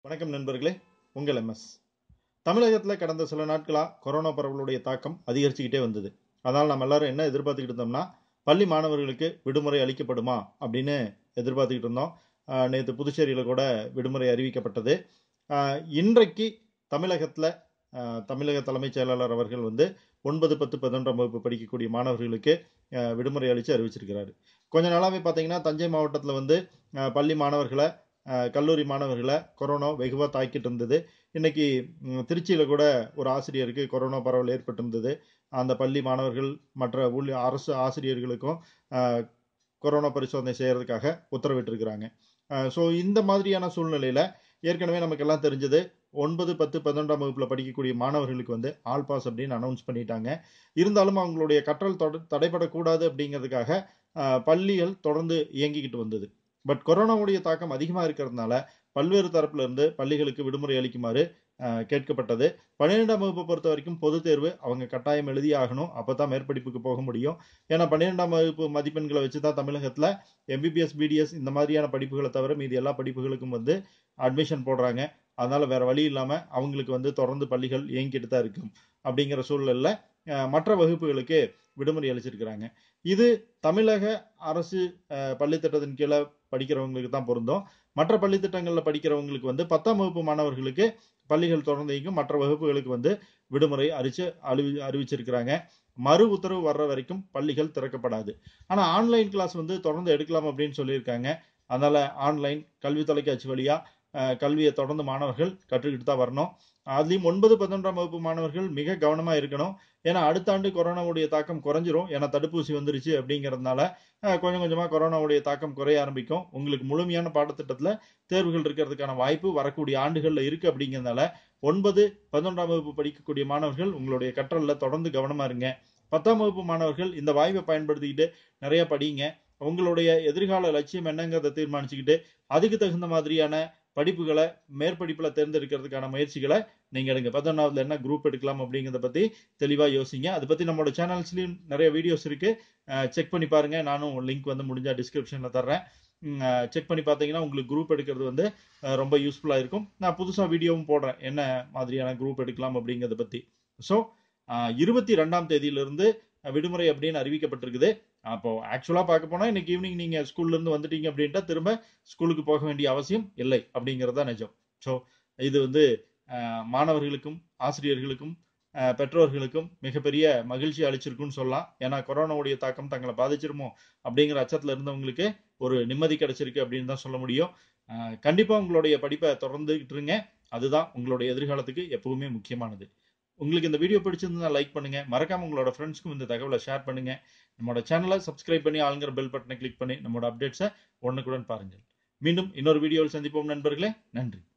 வணக்கம் நண்பர்களே உங்கள் எம்எஸ் தமிழகத்தில் கடந்த சில நாட்களாக கொரோனா பரவலுடைய தாக்கம் அதிகரிச்சுக்கிட்டே வந்தது அதனால் நம்ம எல்லாரும் என்ன எதிர்பார்த்துக்கிட்டு இருந்தோம்னா பள்ளி மாணவர்களுக்கு விடுமுறை அளிக்கப்படுமா அப்படின்னு எதிர்பார்த்துக்கிட்டு இருந்தோம் நேற்று புதுச்சேரியில் கூட விடுமுறை அறிவிக்கப்பட்டது ஆஹ் இன்றைக்கு தமிழகத்தில் தமிழக தலைமைச் செயலாளர் அவர்கள் வந்து ஒன்பது பத்து பதினொன்றாம் வகுப்பு படிக்கக்கூடிய மாணவர்களுக்கு ஆஹ் விடுமுறை அளித்து அறிவிச்சிருக்கிறாரு கொஞ்ச நாளாகவே பார்த்தீங்கன்னா தஞ்சை மாவட்டத்தில் வந்து ஆஹ் பள்ளி மாணவர்களை ஆஹ் கல்லூரி மாணவர்களை கொரோனா வெகுவாக தாக்கிட்டு இருந்தது இன்னைக்கு ம், திருச்சியில கூட ஒரு ஆசிரியருக்கு கொரோனா பரவல் ஏற்பட்டிருந்தது அந்த பள்ளி மாணவர்கள் மற்ற ஊழிய அரசு ஆசிரியர்களுக்கும் ஆஹ், கொரோனா பரிசோதனை செய்யறதுக்காக உத்தரவிட்டிருக்கிறாங்க ஸோ இந்த மாதிரியான சூழ்நிலையில ஏற்கனவே நமக்கு எல்லாம் தெரிஞ்சது ஒன்பது பத்து பதினொன்றாம் வகுப்புல படிக்கக்கூடிய மாணவர்களுக்கு வந்து ஆல் பாஸ் அப்படின்னு அனௌன்ஸ் பண்ணிட்டாங்க இருந்தாலும் அவங்களுடைய கற்றல் தொட தடைபடக்கூடாது அப்படிங்கிறதுக்காக ஆஹ், பள்ளிகள் தொடர்ந்து இயங்கிக்கிட்டு வந்தது பட் கொரோனாவுடைய தாக்கம் அதிகமாக இருக்கிறதுனால பல்வேறு தரப்புல இருந்து பள்ளிகளுக்கு விடுமுறை அளிக்குமாறு ஆஹ், கேட்கப்பட்டது பன்னிரெண்டாம் வகுப்பை பொறுத்த வரைக்கும் பொதுத் தேர்வு அவங்க கட்டாயம் எழுதி ஆகணும் அப்பதான் மேற்படிப்புக்கு போக முடியும் ஏன்னா பன்னிரெண்டாம் வகுப்பு மதிப்பெண்களை வச்சு தான் தமிழகத்துல எம்பிபிஎஸ் பிடிஎஸ் இந்த மாதிரியான படிப்புகளை தவிர மீதி எல்லா படிப்புகளுக்கும் வந்து அட்மிஷன் போடுறாங்க அதனால வேற வழி இல்லாம அவங்களுக்கு வந்து தொடர்ந்து பள்ளிகள் இயங்கிட்டு தான் இருக்கும் அப்படிங்கிற சூழல்ல ஆஹ், மற்ற வகுப்புகளுக்கு விடுமுறை அளிச்சிருக்கிறாங்க இது தமிழக அரசு ஆஹ், பள்ளித்திட்டத்தின் கீழே படிக்கிறவங்களுக்கு தான் பொருந்தும் மற்ற பள்ளித்திட்டங்களில் படிக்கிறவங்களுக்கு வந்து பத்தாம் வகுப்பு மாணவர்களுக்கு பள்ளிகள் தொடர்ந்து இயங்கும் மற்ற வகுப்புகளுக்கு வந்து விடுமுறை அறிச்சு அறிவி அறிவிச்சிருக்கிறாங்க மறு உத்தரவு வர்ற வரைக்கும் பள்ளிகள் திறக்கப்படாது ஆனா ஆன்லைன் கிளாஸ் வந்து தொடர்ந்து எடுக்கலாம் அப்படின்னு சொல்லியிருக்காங்க அதனால ஆன்லைன் கல்வி தொலைக்காட்சி வழியா அஹ், கல்வியை தொடர்ந்து மாணவர்கள் கற்றுக்கிட்டு தான் வரணும் அதுலயும் ஒன்பது பதினொன்றாம் வகுப்பு மாணவர்கள் மிக கவனமா இருக்கணும் ஏன்னா அடுத்த ஆண்டு கொரோனாவுடைய தாக்கம் குறைஞ்சிரும் ஏன்னா தடுப்பூசி வந்துருச்சு அப்படிங்கறதுனால அஹ், கொஞ்சம் கொஞ்சமா கொரோனாவுடைய தாக்கம் குறைய ஆரம்பிக்கும் உங்களுக்கு முழுமையான பாடத்திட்டத்துல தேர்வுகள் இருக்கிறதுக்கான வாய்ப்பு வரக்கூடிய ஆண்டுகள்ல இருக்கு அப்படிங்கறதுனால ஒன்பது பதினொன்றாம் வகுப்பு படிக்கக்கூடிய மாணவர்கள் உங்களுடைய கற்றல்ல தொடர்ந்து கவனமா இருங்க பத்தாம் வகுப்பு மாணவர்கள் இந்த வாய்ப்பை பயன்படுத்திக்கிட்டு நிறைய படிங்க உங்களுடைய எதிர்கால லட்சியம் என்னங்கிறத தீர்மானிச்சுக்கிட்டு அதுக்கு தகுந்த மாதிரியான படிப்புகளை மேற்படிப்புல தேர்ந்தெடுக்கிறதுக்கான முயற்சிகளை நீங்க எடுங்க பதினொன்றாவதுல என்ன குரூப் எடுக்கலாம் அப்படிங்கிறத பத்தி தெளிவா யோசிங்க அதை பத்தி நம்மளோட சேனல்ஸ்லயும் நிறைய வீடியோஸ் இருக்கு செக் பண்ணி பாருங்க நானும் லிங்க் வந்து முடிஞ்சா டிஸ்கிரிப்ஷன்ல தர்றேன் செக் பண்ணி பார்த்தீங்கன்னா உங்களுக்கு குரூப் எடுக்கிறது வந்து அஹ், ரொம்ப யூஸ்ஃபுல்லா இருக்கும் நான் புதுசா வீடியோவும் போடுறேன் என்ன மாதிரியான குரூப் எடுக்கலாம் அப்படிங்கிறத பத்தி ஸோ இருபத்தி ரெண்டாம் தேதியிலிருந்து விடுமுறை அப்படின்னு அறிவிக்கப்பட்டிருக்குது அப்போ ஆக்சுவலா பார்க்க போனா இன்னைக்கு ஈவினிங் நீங்க ஸ்கூல்ல இருந்து வந்துட்டீங்க அப்படின்ட்டா திரும்ப ஸ்கூலுக்கு போக வேண்டிய அவசியம் இல்லை அப்படிங்கிறது தான் நிஜம் ஸோ இது வந்து அஹ், மாணவர்களுக்கும் ஆசிரியர்களுக்கும் அஹ், பெற்றோர்களுக்கும் மிகப்பெரிய மகிழ்ச்சி அளிச்சிருக்குன்னு சொல்லலாம் ஏன்னா கொரோனாவுடைய தாக்கம் தங்களை பாதிச்சிருமோ அப்படிங்கிற அச்சத்துல இருந்தவங்களுக்கு ஒரு நிம்மதி கிடைச்சிருக்கு அப்படின்னு தான் சொல்ல முடியும் அஹ், கண்டிப்பா உங்களுடைய படிப்பை தொடர்ந்துகிட்டு இருங்க அதுதான் உங்களுடைய எதிர்காலத்துக்கு எப்பவுமே முக்கியமானது உங்களுக்கு இந்த வீடியோ பிடிச்சிருந்தா லைக் பண்ணுங்க மறக்காம உங்களோட ஃப்ரெண்ட்ஸ்க்கும் இந்த தகவலை ஷேர் பண்ணுங்க நம்மளோட சேனலை சப்ஸ்கிரைப் பண்ணி ஆளுங்கிற பெல் பட்டனை கிளிக் பண்ணி நம்மளோட அப்டேட்ஸை உடனுக்குடன் பாருங்கள் மீண்டும் இன்னொரு வீடியோவில் சந்திப்போம் நண்பர்களே நன்றி